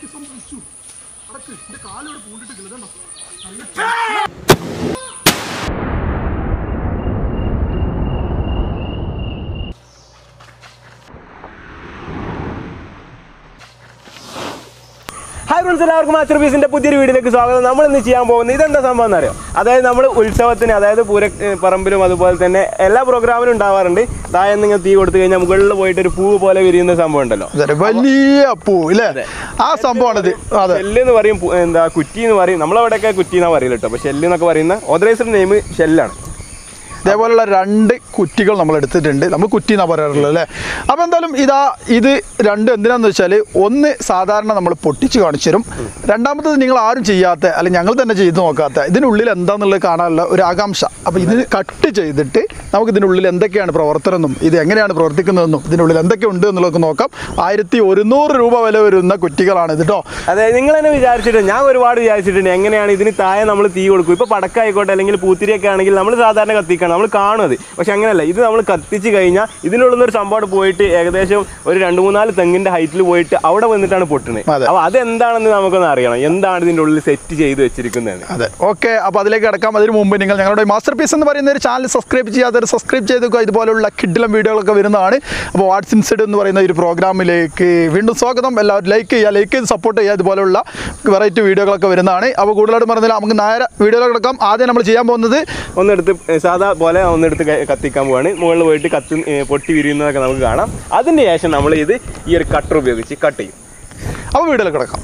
അടക്ക് സംഭവിച്ചു അടക്ക് എന്റെ കാലോട് പൂണ്ടിട്ട് കിളുകണ്ടോ നല്ല ഹായ് ഫ്രണ്ട്സ് എല്ലാവർക്കും മാസ്റ്റർ പീസിന്റെ പുതിയൊരു വീഡിയോയിലേക്ക് സ്വാഗതം നമ്മൾ ഇന്ന് ചെയ്യാൻ പോകുന്നത് ഇതെന്താ സംഭവം എന്നറിയോ അതായത് നമ്മൾ ഉത്സവത്തിന് അതായത് പൂര ഏഹ് പറമ്പിലും അതുപോലെ തന്നെ എല്ലാ പ്രോഗ്രാമിലും ഉണ്ടാവാറുണ്ട് താഴെ നിങ്ങൾ തീ കൊടുത്തു കഴിഞ്ഞാൽ മുകളിൽ പോയിട്ട് ഒരു പൂവ് പോലെ വിരിയുന്ന സംഭവം ഉണ്ടല്ലോ അതെ, വലിയ പൂ ഇല്ലേ ആ സംഭവമാണിത് അതെ ഷെല്ല് എന്ന് പറയും പു- എന്താ കുറ്റി എന്ന് പറയും നമ്മളവിടെയൊക്കെ കുറ്റി എന്നാ പറയില്ല കേട്ടോ പക്ഷെ ഷെല്ല് എന്നൊക്കെ പറയുന്ന ഓതറൈസ്ഡ് നെയിം ഷെല്ലാണ് ഇതേപോലുള്ള രണ്ട് കുറ്റികൾ നമ്മൾ എടുത്തിട്ടുണ്ട് നമ്മൾ കുറ്റി എന്നാ പറയാറുള്ളത് അല്ലേ അപ്പോൾ എന്തായാലും ഇതാ ഇത് രണ്ട് എന്തിനാന്ന് വെച്ചാൽ ഒന്ന് സാധാരണ നമ്മൾ പൊട്ടിച്ച് കാണിച്ചു തരും രണ്ടാമത്തത് നിങ്ങൾ ആരും ചെയ്യാത്ത അല്ലെങ്കിൽ ഞങ്ങൾ തന്നെ ചെയ്ത് നോക്കാത്ത ഇതിനുള്ളിൽ എന്താണെന്നുള്ളത് കാണാനുള്ള ഒരു ആകാംക്ഷ അപ്പോൾ ഇത് കട്ട് ചെയ്തിട്ട് നമുക്ക് ഇതിനുള്ളിൽ എന്തൊക്കെയാണ് പ്രവർത്തനം എന്നും ഇത് എങ്ങനെയാണ് പ്രവർത്തിക്കുന്നതെന്നും ഇതിനുള്ളിൽ എന്തൊക്കെ ഉണ്ട് എന്നുള്ളതൊക്കെ നോക്കാം ആയിരത്തി ഒരുന്നൂറ് രൂപ വില വരുന്ന കുറ്റികളാണ് ഇത് കേട്ടോ അതെ നിങ്ങൾ തന്നെ വിചാരിച്ചിട്ട് ഞാൻ ഒരുപാട് വിചാരിച്ചിട്ടുണ്ട് എങ്ങനെയാണ് ഇതിന് താഴെ നമ്മൾ തീ കൊടുക്കും ഇപ്പൊ പടക്കായിക്കോട്ടെ അല്ലെങ്കിൽ പൂത്തിരിയൊക്കെ ആണെങ്കിൽ നമ്മൾ സാധാരണ കത്തിക്കണം നമ്മൾ കാണും അത് പക്ഷെ അങ്ങനെയല്ല ഇത് നമ്മൾ കത്തിച്ച് കഴിഞ്ഞാൽ ഇതിനുള്ളിൽ ഒരു സംഭവം പോയിട്ട് ഏകദേശം ഒരു രണ്ട് മൂന്നാല് തെങ്ങിന്റെ ഹൈറ്റിൽ പോയിട്ട് അവിടെ വന്നിട്ടാണ് പൊട്ടുന്നത് അതെ. അപ്പൊ അതെന്താണെന്ന് നമുക്കൊന്ന് അറിയണം എന്താണ് ഇതിന്റെ ഉള്ളിൽ സെറ്റ് ചെയ്ത് വെച്ചിരിക്കുന്നത് അതെ ഓക്കെ അപ്പോൾ അതിലേക്ക് കിടക്കാം അതിന് മുമ്പ് നിങ്ങൾ ഞങ്ങളുടെ മാസ്റ്റർ പീസ് എന്ന് പറയുന്ന ഒരു ചാനൽ സബ്സ്ക്രൈബ് ചെയ്യാത്തവർ സബ്സ്ക്രൈബ് ചെയ്തേക്കുക ഇതുപോലുള്ള കിഡിലും വീഡിയോകളൊക്കെ വരുന്നതാണ് അപ്പോൾ വാട്സ് ഇൻസൈഡ് എന്ന് പറയുന്ന ഒരു പ്രോഗ്രാമിലേക്ക് വീണ്ടും സ്വാഗതം എല്ലാവരും ലൈക്ക് ചെയ്യുക ലൈക്ക് ചെയ്ത് സപ്പോർട്ട് ചെയ്യുക ഇതുപോലുള്ള വെറൈറ്റി വീഡിയോകളൊക്കെ വരുന്നതാണ് അപ്പോൾ കൂടുതലായിട്ട് പറഞ്ഞാൽ നമുക്ക് നേരെ വീഡിയോയിലേക്ക് കിടക്കാം ആദ്യം നമ്മൾ ചെയ്യാൻ പോകുന്നത് ഒന്നെടുത്ത് ഏ, സാധാ പോലെ ഒന്നെടുത്ത് ക- കത്തിക്കാൻ പോവാണ് മുകളിൽ പോയിട്ട് കത്തി ഏ, പൊട്ടി വിരിയുന്നതൊക്കെ നമുക്ക് കാണാം അതിന് ശേഷം നമ്മൾ ഇത് ഈ ഒരു കട്ടർ ഉപയോഗിച്ച് കട്ട് ചെയ്യും അപ്പോൾ വീഡിയോയിലേക്ക് കിടക്കാം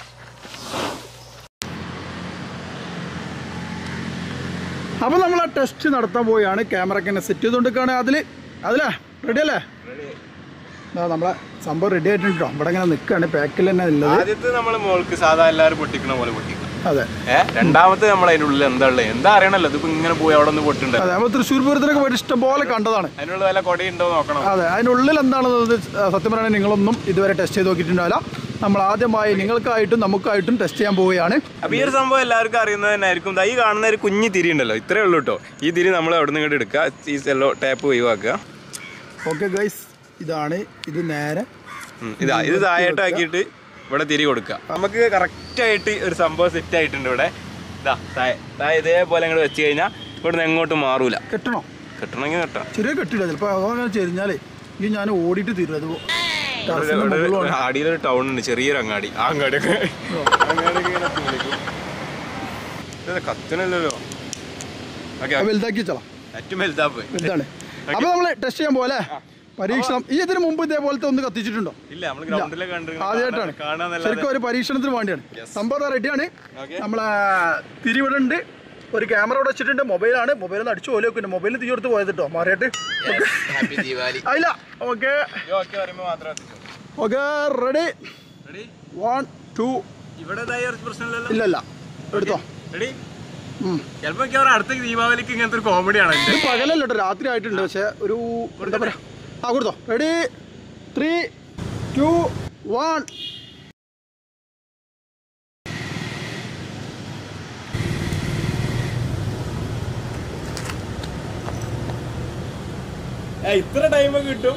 അപ്പോൾ നമ്മൾ ആ ടെസ്റ്റ് നടത്താൻ പോവുകയാണ് ക്യാമറയ്ക്ക് തന്നെ സെറ്റ് ചെയ്തുകൊണ്ടിരിക്കുകയാണ് അതിൽ അതിലേ റെഡി അല്ലേ ദാ നമ്മളെ സംഭവം റെഡി ആയിട്ടുണ്ട് കേട്ടോ ഇവിടെ ഇങ്ങനെ നിൽക്കുകയാണ് പാക്കിൽ തന്നെ ഉള്ളത് ആദ്യത്തെ നമ്മൾ മോൾക്ക് സാധാ എല്ലാവരും പൊട്ടിക്കണ പോലെ പൊട്ടിക്കണം അതെ ഏഹ് രണ്ടാമത്തെ നമ്മൾ അതിൻ്റെ ഉള്ളിൽ എന്താ ഉള്ളത് എന്താ അറിയണല്ലോ ഇതിപ്പോ ഇങ്ങനെ പോയി അവിടെ ഒന്ന് പൊട്ടുണ്ട് അതെ നമ്മൾ തൃശ്ശൂർ പൂരത്തിനൊക്കെ പോയിട്ട് ഇഷ്ടം പോലെ കണ്ടതാണ് അതിനുള്ള വല്ല കൊടയുണ്ടോ നോക്കണം അതെ അതിനുള്ളിൽ എന്താണെന്നത് സത്യം പറയുകയാണെങ്കിൽ നിങ്ങളൊന്നും ഇതുവരെ ടെസ്റ്റ് ചെയ്ത് നോക്കിയിട്ടുണ്ടാവില്ല നമ്മൾ ആദ്യമായി നിങ്ങൾക്കായിട്ടും നമുക്കായിട്ടും ടെസ്റ്റ് ചെയ്യാൻ പോവുകയാണ് അപ്പൊ ഈ ഒരു സംഭവം എല്ലാവർക്കും അറിയുന്നത് തന്നെ ആയിരിക്കും ദാ ഈ കാണുന്ന ഒരു കുഞ്ഞി തിരി ഉണ്ടല്ലോ ഇത്രേ ഉള്ളൂ കേട്ടോ ഈ തിരി നമ്മൾ അവിടെ നിന്ന് ഇങ്ങോട്ട് എടുക്കുക ഈ സെല്ലോ ടാപ്പ് ഒഴിവാക്കുക ഓക്കെ ഗൈസ് ഇതാണ് ഇത് നേരെ ഉം, ഇതാ ഇത് താഴോട്ടാക്കിയിട്ട് ഇവിടെ തിരി കൊടുക്കുക നമുക്ക് കറക്റ്റ് ആയിട്ട് ഒരു സംഭവം സെറ്റ് ആയിട്ടുണ്ട് ഇവിടെ ഇതാ താഴെ താഴെ ഇതേപോലെ അങ്ങോട്ട് വെച്ച് കഴിഞ്ഞാൽ ഇവിടെ നിന്ന് എങ്ങോട്ടും മാറൂല കെട്ടണോ കിട്ടണമെങ്കിൽ കിട്ടാം ചെറിയ കെട്ടില്ല ചിലപ്പോൾ അതങ്ങനെ ചെരിഞ്ഞാലേ ഈ ഞാൻ ഓടിയിട്ട് തീരും അത് ടെറസിന്റെ ഇവിടെ ഒരു മുകളിലാണ്. അടിയിലൊരു ടൗൺ ഉണ്ട് ചെറിയൊരു അങ്ങാടി ആ അങ്ങാടിയൊക്കെ അങ്ങാടിയൊക്കെ ഇങ്ങനെ എത്തി വിളിക്കും. ഇത് കത്തണല്ലോ ഓക്കെ അത് വലുതാക്കി വെച്ചാളാം ഏറ്റവും വലുതാപ്പ് വലുതാണ് അപ്പൊ നമ്മൾ ടെസ്റ്റ് ചെയ്യാൻ പോലെ പരീക്ഷണം ഈ ഇതിന് മുമ്പ് ഇതേപോലത്തെ ഒന്ന് കത്തിച്ചിട്ടുണ്ടോ ഇല്ല നമ്മൾ ഗ്രൗണ്ടിലൊക്കെ കണ്ടിരുന്നു ആദ്യമായിട്ടാണ് കാണാന്നല്ലാതെ ശരിക്കും ഒരു പരീക്ഷണത്തിന് വേണ്ടിയാണ് സംഭവം റെഡിയാണ് Okay. നമ്മളെ തിരിവിടെ ഉണ്ട് ഒരു ക്യാമറ ഇവിടെ വെച്ചിട്ടുണ്ട് മൊബൈലാണ് മൊബൈലിൽ അടിച്ചു പോലെ വെക്കുന്നു മൊബൈലിൽ തീ കൊടുത്ത് പോയത് കേട്ടോ മാറിയിട്ട് ഹാപ്പി ദീപാവലി അല്ല ഓക്കെ ഓക്കെ പറയുമ്പോൾ മാത്രം എത്തിച്ചോ okay ready ready one two ഇവിടെ ഇതായ ഒരു പ്രശ്നമില്ലല്ലോ ഇല്ല ഇല്ല എടുത്തോ റെഡി ഉം. ചിലപ്പോ മിക്കവാറും അടുത്ത ദീപാവലിക്ക് ഇങ്ങനത്തെ ഒരു കോമഡിയാണ് ഇത് പകലല്ല കേട്ടോ രാത്രി ആയിട്ടുണ്ട് പക്ഷെ ഒരു എന്താ പറയാ ആ കൊടുത്തോ റെഡി ത്രീ ടു വൺ ഇത്ര ടൈം കിട്ടും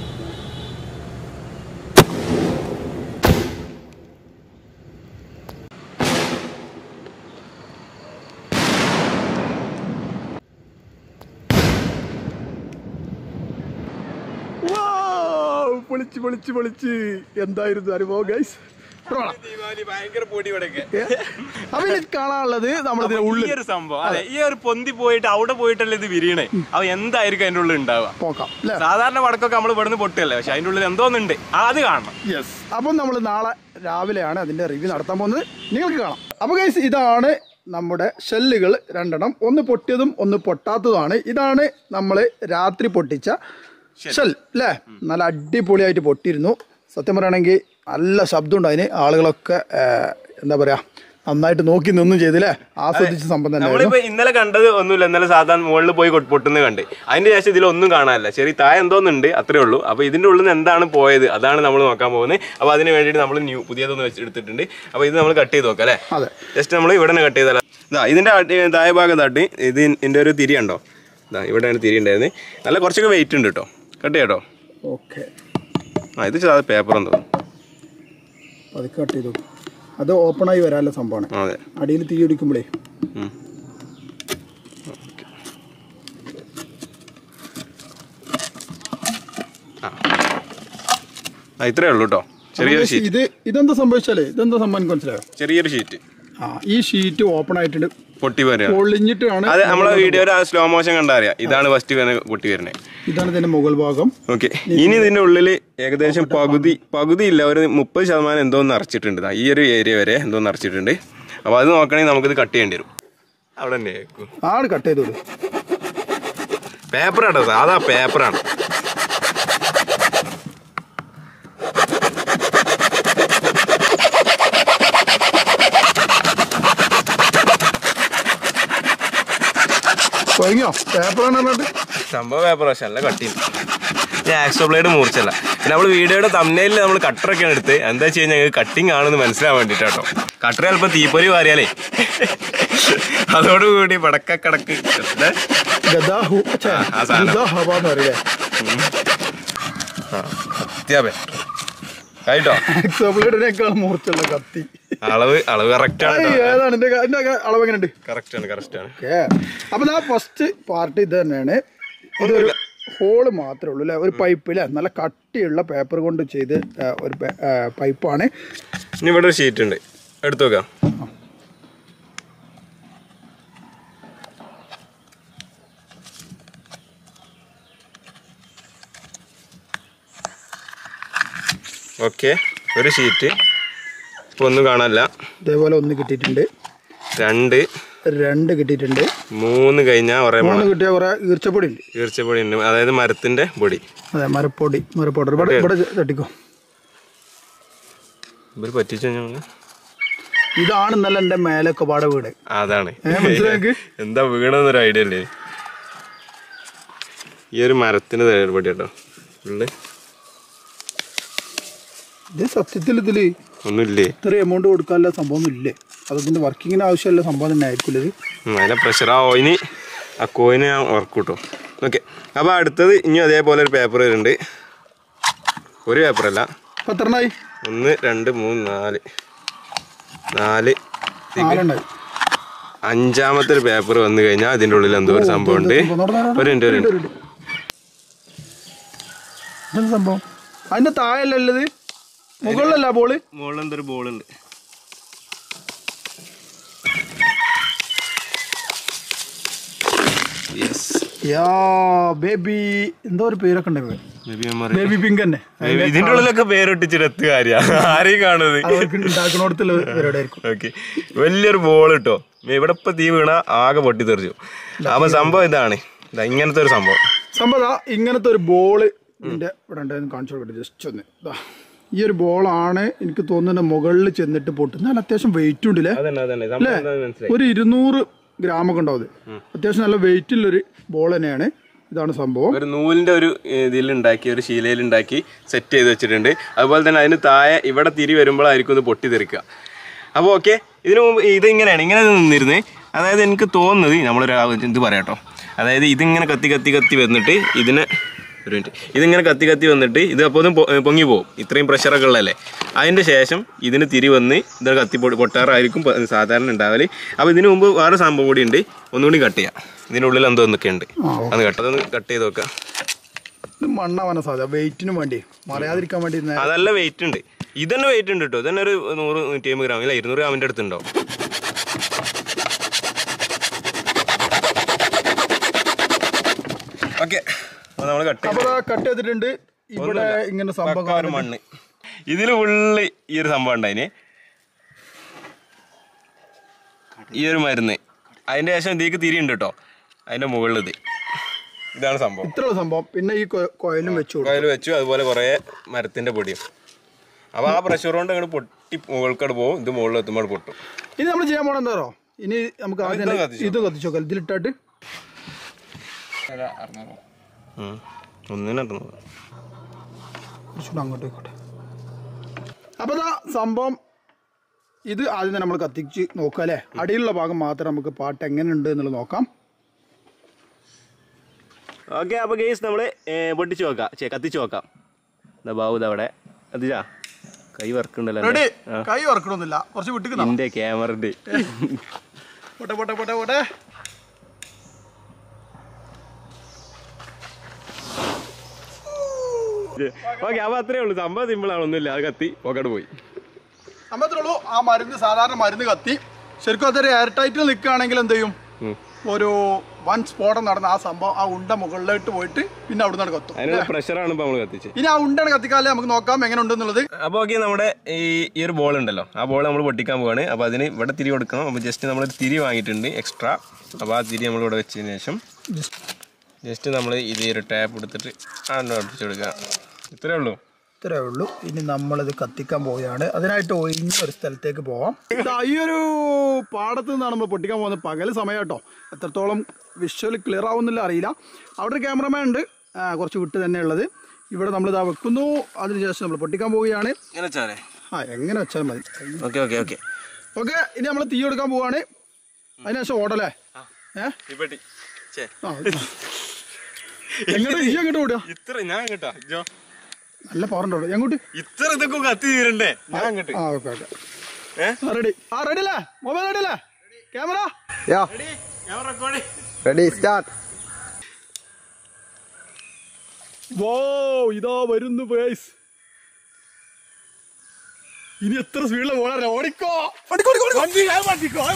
പൊളിച്ച് പൊളിച്ച് പൊളിച്ച് എന്തായിരുന്നു അനുഭവം ഗൈസ് ദീപാവലി ഭയങ്കര പൊടി ഇവിടെയൊക്കെ അപ്പൊ ഇനി കാണാനുള്ളത് നമ്മുടെ ഈ ഉള്ളിൽ ഒരു സംഭവം അതെ ഈ ഒരു പൊന്തി പോയിട്ട് അവിടെ പോയിട്ടല്ലേ ഇത് വിരിയണേ അവ എന്തായിരിക്കും അതിന്റെ ഉള്ളിൽ ഉണ്ടാവുക പോക്കാം അല്ലേ സാധാരണ വടക്കൊക്കെ നമ്മൾ ഇവിടുന്ന് പൊട്ടിയല്ലേ പക്ഷെ അതിന്റെ ഉള്ളിൽ എന്തോന്നുണ്ട് ആ, അത് കാണണം യെസ് അപ്പം നമ്മൾ നാളെ രാവിലെയാണ് അതിന്റെ റിവ്യൂ നടത്താൻ പോകുന്നത് നിങ്ങൾക്ക് കാണാം അപ്പോൾ ഗൈസ് ഇതാണ് നമ്മുടെ ഷെല്ലുകൾ രണ്ടെണ്ണം ഒന്ന് പൊട്ടിയതും ഒന്ന് പൊട്ടാത്തതുമാണ് ഇതാണ് നമ്മൾ രാത്രി പൊട്ടിച്ച ഷെൽ അല്ലേ നല്ല അടിപൊളിയായിട്ട് പൊട്ടിയിരുന്നു സത്യം പറയുകയാണെങ്കിൽ നല്ല ശബ്ദമുണ്ട് അതിന് ആളുകളൊക്കെ ആ, എന്താ പറയാ നന്നായിട്ട് നോക്കി നിന്നും ചെയ്തില്ലേ ആസ്വദിച്ച സംഭവം തന്നെ നമ്മളിപ്പോ ഇന്നലെ കണ്ടത് ഒന്നുമില്ല ഇന്നലെ സാധാരണ മുകളിൽ പോയി കൊ- പൊട്ടുന്നത് കണ്ട് അതിന്റെ ശേഷം ഇതിലൊന്നും കാണാനില്ല ചെറിയ താഴെ എന്തോന്നുണ്ട് അത്രേ ഉള്ളൂ അപ്പൊ ഇതിന്റെ ഉള്ളിൽ നിന്ന് എന്താണ് പോയത് അതാണ് നമ്മൾ നോക്കാൻ പോകുന്നത് അപ്പൊ അതിന് വേണ്ടിയിട്ട് നമ്മൾ ന്യൂ പുതിയതൊന്ന് വെച്ച് എടുത്തിട്ടുണ്ട് അപ്പൊ ഇത് നമ്മൾ കട്ട് ചെയ്ത് നോക്കാം അല്ലേ അതെ ജസ്റ്റ് നമ്മൾ ഇവിടെ നിന്ന് കട്ട് ചെയ്താൽ ഇതാ ഇതിന്റെ അടി- താഴെ ഭാഗത്തായിട്ട് ഇത് ഇതിന്റെ ഒരു തിരി ഉണ്ടോ ഇതാ ഇവിടെയാണ് തിരി ഉണ്ടായിരുന്നത് നല്ല കുറച്ചൊക്കെ വെയിറ്റ് ഉണ്ട് കേട്ടോ കട്ട് ചെയ്യാട്ടോ ഓക്കെ ആ ഇത് സാധാ പേപ്പർ എന്തോ പതുക്കെ കട്ട് ചെയ്തു അത് ഓപ്പണായി വരാനുള്ള സംഭവമാണ് അതെ അടിയിൽ തീ പിടിക്കുമ്പോഴേ ഉം. ആ. ആ ഇത്രേ ഉള്ളൂ കേട്ടോ ചെറിയൊരു ഷീറ്റ് ഇത് ഇതെന്താ സംഭവിച്ചാലേ ഇതെന്താ സംഭവം എനിക്ക് മനസ്സിലായോ ചെറിയൊരു ഷീറ്റ് ആ ഈ ഷീറ്റ് ഓപ്പൺ ആയിട്ടുണ്ട് പൊട്ടി വരികയാണ് പൊളിഞ്ഞിട്ടാണ് അത് നമ്മളെ വീഡിയോയിൽ ആ സ്ലോ മോഷൻ കണ്ടാ അറിയാം ഇതാണ് ഫസ്റ്റ് പൊട്ടി വരുന്നത് ഇതാണ് ഇതിന്റെ മുകൾ ഭാഗം ഓക്കെ ഇനി ഇതിന്റെ ഉള്ളിൽ ഏകദേശം പകുതി പകുതി ഇല്ല ഒരു മുപ്പത് ശതമാനം എന്തോ നിറച്ചിട്ടുണ്ട് ദാ ഈ ഒരു ഏരിയ വരെ എന്തോ നിറച്ചിട്ടുണ്ട് അപ്പോൾ അത് നോക്കണമെങ്കിൽ നമുക്കിത് കട്ട് ചെയ്യേണ്ടി വരും അവിടെ തന്നെ ആണ് കട്ട് ചെയ്തോളൂ പേപ്പറാട്ടോ സാധാ പേപ്പറാണ് കഴിഞ്ഞോ പേപ്പറാണ് പറഞ്ഞിട്ട് സംഭവം പേപ്പർ പക്ഷെ അല്ല കട്ട് ചെയ്യും ഞാൻ ആക്സോ ബ്ലേഡ് മുറിച്ചല്ല പിന്നെ നമ്മൾ വീഡിയോയുടെ തമ്മനയിൽ നമ്മൾ കട്ടറൊക്കെയാണ് എടുത്ത് എന്താ വെച്ച് കഴിഞ്ഞാൽ കട്ടിങ് ആണെന്ന് മനസ്സിലാവാൻ വേണ്ടിയിട്ടാട്ടോ കട്ടർ ചിലപ്പോൾ തീപ്പൊരി വാരിയാലേ അതോടുകൂടി പടക്കക്കടക്ക് ഏ? ഗദാഹു ഛെ, ആ സാധനം. ഗദാഹബ എന്ന് പറയില്ലേ അത്യാപേ ആയിട്ടോ എക്സോപ്ലേറ്റിനേക്കാൾ മൂർച്ചുള്ള കത്തി അളവ് അളവ് കറക്റ്റ് ആണ് ഏയ്, ഏതാണ് എന്റെ എന്റെ അളവ് എങ്ങനെയുണ്ട് കറക്റ്റ് ആണ് കറക്റ്റ് ആണ് ഓക്കെ അപ്പൊ ആ ഫസ്റ്റ് പാർട്ട് ഇത് തന്നെയാണ് ഇതൊരു ഹോള് മാത്രമേ ഉള്ളൂ അല്ലേ ഒരു പൈപ്പ് അല്ലേ നല്ല കട്ടിയുള്ള പേപ്പർ കൊണ്ട് ചെയ്ത് ആ, ഒരു പെ- ആ, പൈപ്പാണ് ഇനി ഇവിടെ ഒരു ഷീറ്റ് ഉണ്ട് എടുത്തു നോക്കാം ഓക്കെ ഒരു ഷീറ്റ് ഇപ്പൊ ഒന്നും കാണാനില്ല ഇതേപോലെ ഒന്ന് കിട്ടിയിട്ടുണ്ട് രണ്ട് രണ്ട് കിട്ടിയിട്ടുണ്ട് മൂന്ന് കഴിഞ്ഞാൽ കുറേ മൂന്ന് കിട്ടിയ കുറെ ഈർച്ചപ്പൊടി ഉണ്ട് ഈർച്ചപ്പൊടി ഉണ്ട് അതായത് മരത്തിന്റെ പൊടി അതെ മരപ്പൊടി മരപ്പൊടി ഇവിടെ ഇവിടെ തട്ടിക്കോ ഇവർ പറ്റിച്ചു ഞങ്ങൾ ഇതാണ് ഇന്നലെ എൻ്റെ മേലൊക്കെ പാടെ വീട് അതാണ് ഏ, മനസ്സിലാക്ക് എന്താ വീണെന്നൊരു ഐഡിയ അല്ലേ ഈ ഒരു മരത്തിന് പൊടി കേട്ടോ ഉള്ളിൽ ഇത് സത്യത്തിൽ ഇതില് ഒന്നുമില്ലേ ഇത്ര എമൗണ്ട് കൊടുക്കാനുള്ള സംഭവം ഇല്ലേ അതിന്റെ വർക്കിങ്ങിന് ആവശ്യമുള്ള സംഭവം തന്നെ ആയിരിക്കില്ല ഇത് ഉം, അതിന്റെ പ്രഷർ ആ ഓയിന് ആ കോയിന് ഞാൻ വർക്ക് കിട്ടും ഓക്കെ അപ്പോൾ അടുത്തത് ഇനി അതേപോലെ ഒരു പേപ്പർ വരുന്നുണ്ട് ഒരു പേപ്പറല്ല അപ്പൊ എത്ര എണ്ണായി ഒന്ന് രണ്ട് മൂന്ന് നാല് നാല് നാലെണ്ണായി അഞ്ചാമത്തെ ഒരു പേപ്പർ വന്നു കഴിഞ്ഞാൽ അതിൻ്റെ ഉള്ളിൽ എന്തോ ഒരു സംഭവം ഉണ്ട് ഒരു മിനിറ്റ് ഒരു മിനിറ്റ് ഇതെന്താ സംഭവം അതിന്റെ താഴെയല്ല ഉള്ളത് മുകളിലല്ല ബോള് മുകളിൽ എന്തൊരു ബോൾ ഉണ്ട് യെസ് യാ ബേബി എന്തോ ഒരു പേരൊക്കെ ഉണ്ടായിരുന്നു ബേബി മെമ്മറി ബേബി പിങ്ക് തന്നെ ഇതിന്റെ ഉള്ളിലൊക്കെ പേരൊട്ടിച്ചിട്ട് എത്തു കാര്യ ആരെയും കാണുന്നത് അവർക്ക് ഉണ്ടാക്കുന്നിടത്തുള്ള പരിപാടി ആയിരിക്കും ഓക്കെ വലിയൊരു ബോൾ കിട്ടോ ഇവിടെ ഇപ്പൊ തീ വീണ ആകെ പൊട്ടിത്തെറിച്ചു അപ്പൊ സംഭവം ഇതാണ് ഇതാ ഇങ്ങനത്തെ ഒരു സംഭവം സംഭവം ദാ ഇങ്ങനത്തെ ഒരു ബോള് ഇതിന്റെ ഇവിടെ ഉണ്ടായിരുന്നു കാണിച്ചു കൊടുക്കട്ടെ ജസ്റ്റ് ഒന്ന് ദാ. ഈ ഒരു ബോളാണ് എനിക്ക് തോന്നുന്നത് മുകളിൽ ചെന്നിട്ട് പൊട്ടുന്നത് നല്ല അത്യാവശ്യം വെയിറ്റ് ഉണ്ടല്ലേ അതന്നെ അതന്നെ സംഭവം എന്താന്ന് മനസ്സിലായി ഒരു ഇരുന്നൂറ് ഗ്രാമൊക്കെ ഉണ്ടാവും ഇത് അത്യാവശ്യം നല്ല വെയിറ്റുള്ളൊരു ബോൾ തന്നെയാണ് ഇതാണ് സംഭവം ഒരു നൂലിന്റെ ഒരു ഇതിൽ ഉണ്ടാക്കി ഒരു ശീലയിൽ ഉണ്ടാക്കി സെറ്റ് ചെയ്ത് വെച്ചിട്ടുണ്ട് അതുപോലെ തന്നെ അതിന് താഴെ ഇവിടെ തിരി വരുമ്പോഴായിരിക്കും ഇത് പൊട്ടിത്തെറിക്കുക അപ്പോൾ ഓക്കെ ഇതിനു മുമ്പ് ഇത് ഇങ്ങനെയാണ് ഇങ്ങനെ നിന്നിരുന്നത് അതായത് എനിക്ക് തോന്നുന്നത് നമ്മളൊരു ആ ഇത് പറയാട്ടോ അതായത് ഇതിങ്ങനെ കത്തി കത്തി കത്തി വന്നിട്ട് ഇതിനെ ഒരു മിനിറ്റ് ഇതിങ്ങനെ കത്തി കത്തി വന്നിട്ട് ഇത് അപ്പോൾ പൊങ്ങി പോകും ഇത്രയും പ്രഷറൊക്കെ ഉള്ളതല്ലേ അതിൻ്റെ ശേഷം ഇതിന് തിരി വന്ന് ഇത് കത്തി പൊ- പൊട്ടാറായിരിക്കും പ- സാധാരണ ഉണ്ടാവല് അപ്പോൾ ഇതിനു മുമ്പ് വേറെ സംഭവം കൂടി ഉണ്ട് ഒന്നുകൂടി കട്ട് ചെയ്യാം ഇതിനുള്ളിൽ എന്തോ എന്തൊക്കെ ഉണ്ട് അത് കട്ട് അതൊന്ന് കട്ട് ചെയ്ത് നോക്കാം ഇത് മണ്ണാവാന സാധ്യത വെയിറ്റിന് വേണ്ടി മറയാതിരിക്കാൻ വേണ്ടി നേ- അതല്ല വെയിറ്റ് ഉണ്ട് ഇതന്നെ വെയിറ്റ് ഉണ്ട് കേട്ടോ ഇതന്നെ ഒരു നൂറ് നൂറ്റി അമ്പത് ഗ്രാം ഇല്ല ഇരുന്നൂറ് ഗ്രാമിൻ്റെ അടുത്തുണ്ടാവും ഓക്കെ അപ്പോൾ നമ്മൾ കട്ട് അപ്പൊ കട്ട് ചെയ്തിട്ടുണ്ട് ഇവിടെ ഇങ്ങനെ സംഭവം ഒരു മണ്ണ് ഇതിൽ ഉള്ളി ഈ ഒരു സംഭവം ഉണ്ടായിന് ഈ ഒരു മരുന്ന് അതിൻ്റെ ശേഷം ഇതിലേക്ക് തിരിയുണ്ട് കേട്ടോ അതിൻ്റെ മുകളിൽ ഇത് ഇതാണ് സംഭവം ഇത്രയുള്ള സംഭവം പിന്നെ ഈ കോയിലും വെച്ചു കൊടുക്കും കോയിൽ വെച്ചു അതുപോലെ കുറേ മരത്തിൻ്റെ പൊടിയും അപ്പോൾ ആ പ്രഷർ കൊണ്ട് അങ്ങോട്ട് പൊട്ടി മുകൾക്കട് പോകും ഇത് മുകളിൽ എത്തുമ്പോൾ പൊട്ടും ഇനി നമ്മൾ ചെയ്യാൻ പോണ എന്താ ഇനി നമുക്ക് ആദ്യം ഇതൊന്ന് തന്നെ കത്തിച്ചോ. ഇത് കത്തിച്ചു നോക്കാം ഇതിലിട്ടാട്ട് ഉം. ഒന്നിനു കുറച്ചുകൂടെ അങ്ങോട്ട് ആയിക്കോട്ടെ അപ്പോൾ ഇതാ സംഭവം ഇത് ആദ്യം തന്നെ നമ്മൾ കത്തിച്ച് നോക്കാം അല്ലേ അടിയിലുള്ള ഭാഗം മാത്രം നമുക്ക് പാട്ട് എങ്ങനെയുണ്ട് എന്നുള്ളത് നോക്കാം ഓക്കെ അപ്പോൾ കേസ് നമ്മൾ പൊട്ടിച്ച് നോക്കാം ചേ കത്തിച്ച് നോക്കാം എന്താ ബാബു ഇതവിടെ കത്തിച്ചാ കൈ വർക്കുണ്ടല്ലോ റെഡി കൈ വറക്കണമെന്നില്ല കുറച്ച് വിട്ടിക്കുന്ന എന്റെ ക്യാമറന്റെ പോട്ടെ പോട്ടെ പോട്ടെ പോട്ടെ ഓക്കെ അപ്പൊ അത്രേ ഉള്ളൂ സംഭവം സിമ്പിൾ ആണ് ഒന്നുമില്ല അത് കത്തി പോക്കട്ട് പോയി അമ്പത്തിനുള്ളൂ ആ മരുന്ന് സാധാരണ മരുന്ന് കത്തി ശരിക്കും അതൊരു എയർ ടൈറ്റിൽ നിൽക്കുകയാണെങ്കിൽ എന്ത് ചെയ്യും ഉം. ഒരു വൻ സ്ഫോടനം നടന്ന ആ സംഭവം ആ ഉണ്ട മുകളിലോട്ട് പോയിട്ട് പിന്നെ അവിടെ നിന്ന് കത്തും അതിനുള്ള പ്രഷറാണ് ഇപ്പൊ നമ്മൾ കത്തിച്ച് ഇനി ആ ഉണ്ടയാണ് കത്തിക്കാല്ലേ നമുക്ക് നോക്കാം എങ്ങനെ ഉണ്ടെന്നുള്ളത് അപ്പോൾ ഓക്കെ നമ്മുടെ ഈ ഈ ഒരു ബോൾ ഉണ്ടല്ലോ ആ ബോൾ നമ്മൾ പൊട്ടിക്കാൻ പോവാണ് അപ്പോൾ അതിന് ഇവിടെ തിരി കൊടുക്കണം അപ്പോൾ ജസ്റ്റ് നമ്മൾ തിരി വാങ്ങിയിട്ടുണ്ട് എക്സ്ട്രാ അപ്പോൾ ആ തിരി നമ്മൾ ഇവിടെ വെച്ചതിന് ശേഷം ജസ്റ്റ് നമ്മൾ ഇത് ഈ ഒരു ടാപ്പ് എടുത്തിട്ട് ആ ഒട്ടിച്ചു കൊടുക്കുക ഇത്രേ ഉള്ളൂ ഇത്രേ ഉള്ളൂ ഇനി നമ്മളിത് കത്തിക്കാൻ പോവുകയാണ് അതിനായിട്ട് ഒഴിഞ്ഞ ഒരു സ്ഥലത്തേക്ക് പോവാം ഇതാ ഈ ഒരു പാടത്ത് നിന്നാണ് നമ്മൾ പൊട്ടിക്കാൻ പോകുന്നത് പകൽ സമയം കേട്ടോ എത്രത്തോളം വിഷ്വൽ ക്ലിയർ ആവുന്നില്ല അറിയില്ല അവിടെ ഒരു ക്യാമറമാൻ ഉണ്ട് ആ, കുറച്ച് വിട്ട് തന്നെ ഉള്ളത് ഇവിടെ നമ്മളിതാ വെക്കുന്നു അതിനുശേഷം നമ്മൾ പൊട്ടിക്കാൻ പോവുകയാണ് ഇങ്ങനെ വെച്ചാലേ ആ എങ്ങനെ വെച്ചാൽ മതി ഓക്കെ ഓക്കെ ഓക്കെ ഓക്കെ ഇനി നമ്മൾ തീ എടുക്കാൻ പോവാണ് അതിനുശേഷം ഓടല്ലേ ഏ ഇപ്പട്ടി ആ എങ്ങോട്ട് ഈ എങ്ങോട്ട് ഓടുക ഇത്ര ഞാൻ കേട്ടാ ജോ നല്ല പവറുണ്ടോ എങ്ങോട്ട് ഇത്ര ഇതൊക്കെ കത്തി തീരണ്ടേ ഞാൻ അങ്ങോട്ട് ആ ഓക്കെ ഓക്കെ ഏ? റെഡി ആ റെഡി അല്ലേ മൊബൈൽ റെഡി അല്ലേ ക്യാമറ ഞാൻ റെക്കോർഡ് റെഡി സ്റ്റാർട്ട് വോ ഇതാ വരുന്നു പേസ് ഇനി എത്ര സ്പീഡിലെ ഓടാൻ ഓടിക്കോ ഓടിക്കോ, ഓടിക്കോ, ഓടിക്കോ.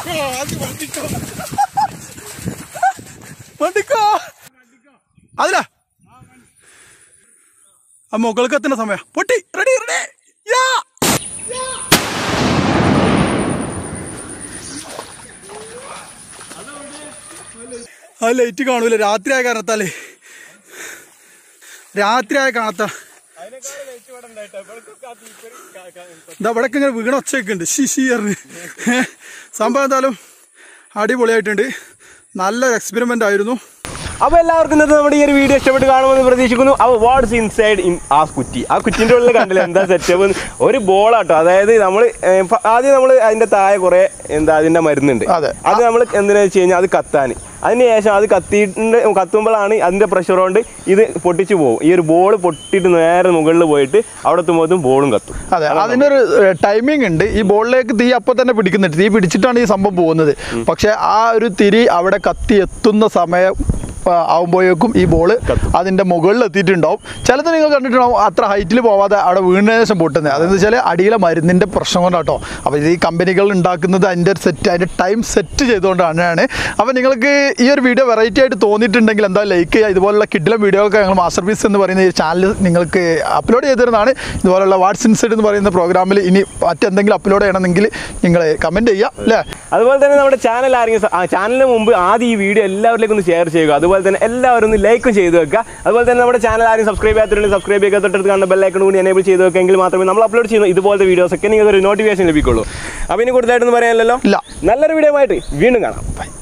വണ്ടിക്കോ അതിലാ ആ മുകൾക്ക് എത്തുന്ന സമയം പൊട്ടി റെഡി റെഡി യാ ആ ലൈറ്റ് കാണൂല രാത്രിയായ കാരണത്താലേ രാത്രിയായ കാണത്ത ഇതാ ഇവിടെ ഇങ്ങനെ വീണ ഒച്ചയൊക്കെ ഉണ്ട് ഷി ഷി പറഞ്ഞ് സംഭവം എന്തായാലും അടിപൊളിയായിട്ടുണ്ട് നല്ലൊരു എക്സ്പെരിമെന്റ് ആയിരുന്നു അപ്പോൾ എല്ലാവർക്കും ഇന്നത്തെ നമ്മുടെ ഈ ഒരു വീഡിയോ ഇഷ്ടപ്പെട്ട് കാണുമെന്ന് പ്രതീക്ഷിക്കുന്നു അപ്പോൾ വാട്സ് ഇൻസൈഡ് ഇൻ ആ കുറ്റി ആ കുറ്റിൻ്റെ ഉള്ളിൽ കണ്ടില്ല എന്താ സെറ്റപ്പ് ഒരു ബോളാട്ടോ അതായത് നമ്മൾ ആദ്യം നമ്മൾ അതിന്റെ താഴെ കുറെ എന്താ അതിന്റെ മരുന്നുണ്ട് അതെ. അത് നമ്മൾ എന്തിനാ വെച്ച് കഴിഞ്ഞാൽ അത് കത്താൻ അതിന് ശേഷം അത് കത്തിയിട്ട് കത്തുമ്പോഴാണ് അതിന്റെ പ്രഷർ കൊണ്ട് ഇത് പൊട്ടിച്ചു പോകും ഈ ഒരു ബോൾ പൊട്ടിയിട്ട് നേരെ മുകളിൽ പോയിട്ട് അവിടെ എത്തുമ്പോഴത്തും ബോളും കത്തും അതെ അതിനൊരു ടൈമിംഗ് ഉണ്ട് ഈ ബോളിലേക്ക് തീ അപ്പൊ തന്നെ പിടിക്കുന്നുണ്ട് തീ പിടിച്ചിട്ടാണ് ഈ സംഭവം പോകുന്നത് പക്ഷെ ആ ഒരു തിരി അവിടെ കത്തി എത്തുന്ന സമയം ആ, ആവുമ്പോഴേക്കും ഈ ബോള് അതിന്റെ മുകളിൽ എത്തിയിട്ടുണ്ടാവും ചിലത് നിങ്ങൾ കണ്ടിട്ടുണ്ടാവും അത്ര ഹൈറ്റിൽ പോവാതെ അവിടെ വീണ ശേഷം പൊട്ടുന്നത് അതെന്ന് വെച്ചാൽ അടിയിലെ മരുന്നിന്റെ പ്രശ്നം കൊണ്ടാട്ടോ അപ്പോൾ ഇത് ഈ കമ്പനികൾ ഉണ്ടാക്കുന്നത് അതിന്റെ സെറ്റ് അതിന്റെ ടൈം സെറ്റ് ചെയ്തുകൊണ്ടാണ് അപ്പോൾ നിങ്ങൾക്ക് ഈ ഒരു വീഡിയോ വെറൈറ്റി ആയിട്ട് തോന്നിയിട്ടുണ്ടെങ്കിൽ എന്താ ലൈക്ക് ചെയ്യുക ഇതുപോലുള്ള കിഡിലും വീഡിയോ ഒക്കെ ഞങ്ങൾ മാസ്റ്റർ പീസ് എന്ന് പറയുന്ന ഈ ചാനൽ നിങ്ങൾക്ക് അപ്ലോഡ് ചെയ്തിരുന്നതാണ് ഇതുപോലുള്ള വാട്സ് ഇൻസൈഡ് എന്ന് പറയുന്ന പ്രോഗ്രാമിൽ ഇനി മറ്റെന്തെങ്കിലും അപ്ലോഡ് ചെയ്യണമെങ്കിൽ നിങ്ങൾ കമൻറ്റ് ചെയ്യുക അല്ലേ അതുപോലെ തന്നെ നമ്മുടെ ചാനൽ ആരെങ്കിലും സ- ആ ചാനലിന് മുമ്പ് ആദ്യം ഈ വീഡിയോ എല്ലാവരിലേക്കും ഒന്ന് ഷെയർ ചെയ്യുക അതുപോലെ തന്നെ എല്ലാവരും ഒന്ന് ലൈക്കും ചെയ്ത് വെക്കുക അതുപോലെ തന്നെ നമ്മുടെ ചാനൽ ആരും സബ്സ്ക്രൈബ് ചെയ്യാത്തവരുണ്ടെങ്കിൽ സബ്സ്ക്രൈബ് ചെയ്യുക തൊട്ടടുത്ത് കാണുന്ന ബെല്ലൈക്കൺ കൂടി എനേബിൾ ചെയ്ത് വെക്കെങ്കിൽ മാത്രമേ നമ്മൾ അപ്ലോഡ് ചെയ്യുന്ന ഇതുപോലത്തെ വീഡിയോസ് ഒക്കെ നിങ്ങൾക്ക് ഒരു നോട്ടിഫിക്കേഷൻ ലഭിക്കുള്ളൂ അപ്പോൾ ഇനി കൂടുതലായിട്ടൊന്നും പറയാനില്ലല്ലോ ഇല്ല. നല്ലൊരു വീഡിയോ ആയിട്ട് വീണ്ടും കാണാം ബൈ